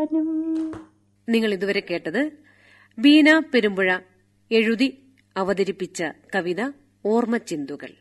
താനും നിങ്ങൾ ഇതുവരെ കേട്ടത് ബീന പെരുമ്പുഴ എഴുതി അവതരിപ്പിച്ച കവിത ഓർമ്മച്ചിന്തുകൾ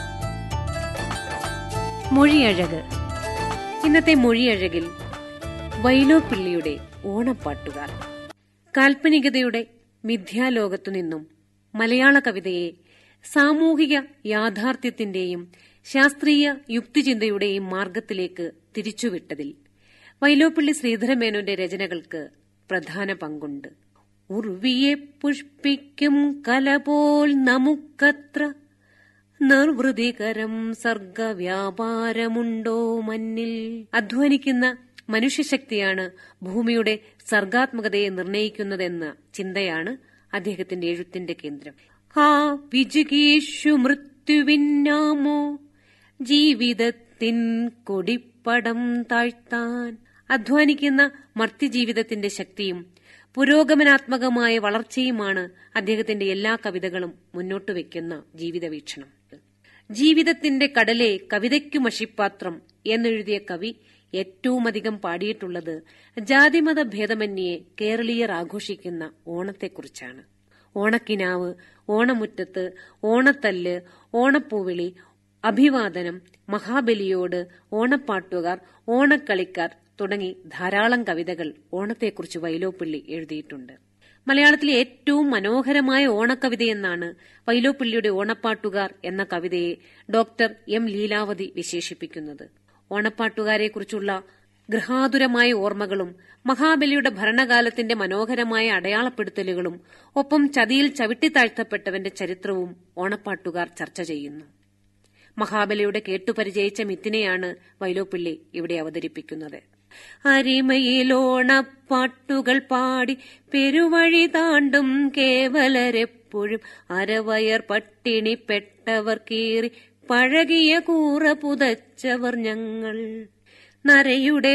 മൊഴിയഴക് ഇന്നത്തെ മൊഴിയഴകിൽ വൈലോപ്പിള്ളിയുടെ ഓണപ്പാട്ടുകാർ കാൽപ്പനികതയുടെ മിഥ്യാലോകത്തു നിന്നും മലയാള കവിതയെ സാമൂഹിക യാഥാർത്ഥ്യത്തിന്റെയും ശാസ്ത്രീയ യുക്തിചിന്തയുടെയും മാർഗത്തിലേക്ക് തിരിച്ചുവിട്ടതിൽ വൈലോപ്പിള്ളി ശ്രീധരമേനോന്റെ രചനകൾക്ക് പ്രധാന പങ്കുണ്ട് ഉർവിയെ പുഷ്പിക്കും കല പോൽ നമുക്കത്ര നിർവൃതികരം സർഗവ്യാപാരമുണ്ടോ മന്നിൽ അധ്വാനിക്കുന്ന മനുഷ്യശക്തിയാണ് ഭൂമിയുടെ സർഗാത്മകതയെ നിർണയിക്കുന്നതെന്ന ചിന്തയാണ് അദ്ദേഹത്തിന്റെ എഴുത്തിന്റെ കേന്ദ്രം ആ വിജുകീഷു മൃത്യുവിന്നാമോ ജീവിതത്തിൻ കൊടിപ്പടം താഴ്ത്താൻ അധ്വാനിക്കുന്ന മർത്യജീവിതത്തിന്റെ ശക്തിയും പുരോഗമനാത്മകമായ വളർച്ചയുമാണ് അദ്ദേഹത്തിന്റെ എല്ലാ കവിതകളും മുന്നോട്ട് വയ്ക്കുന്ന ജീവിതവീക്ഷണം ജീവിതത്തിന്റെ കടലെ കവിതയ്ക്കു മഷിപ്പാത്രം എന്നെഴുതിയ കവി ഏറ്റവുമധികം പാടിയിട്ടുള്ളത് ജാതിമത ഭേദമന്യേ കേരളീയർ ആഘോഷിക്കുന്ന ഓണത്തെക്കുറിച്ചാണ് ഓണക്കിനാവ് ഓണമുറ്റത്ത് ഓണത്തല്ല് ഓണപ്പൂവിളി അഭിവാദനം മഹാബലിയോട് ഓണപ്പാട്ടുകാർ ഓണക്കളിക്കാർ തുടങ്ങി ധാരാളം കവിതകൾ ഓണത്തെക്കുറിച്ച് വൈലോപ്പിള്ളി എഴുതിയിട്ടുണ്ട് മലയാളത്തിലെ ഏറ്റവും മനോഹരമായ ഓണക്കവിതയെന്നാണ് വൈലോപ്പിള്ളിയുടെ ഓണപ്പാട്ടുകാർ എന്ന കവിതയെ ഡോക്ടർ എം ലീലാവതി വിശേഷിപ്പിക്കുന്നത് ഓണപ്പാട്ടുകാരെക്കുറിച്ചുള്ള ഗൃഹാതുരമായ ഓർമ്മകളും മഹാബലിയുടെ ഭരണകാലത്തിന്റെ മനോഹരമായ അടയാളപ്പെടുത്തലുകളും ഒപ്പം ചതിയിൽ ചവിട്ടിത്താഴ്ത്തപ്പെട്ടവന്റെ ചരിത്രവും ഓണപ്പാട്ടുകാർ ചർച്ച ചെയ്യുന്നു മഹാബലിയുടെ കേട്ടുപരിചയിച്ച മിത്തിനെയാണ് വൈലോപ്പിള്ളി ഇവിടെ അവതരിപ്പിക്കുന്നത് അരിമയിലോണപ്പാട്ടുകൾ പാടി പെരുവഴി താണ്ടും കേവലരെപ്പോഴും അരവയർ പട്ടിണിപ്പെട്ടവർ കീറി പഴകിയ കൂറ പുതച്ചവർ ഞങ്ങൾ നരയുടെ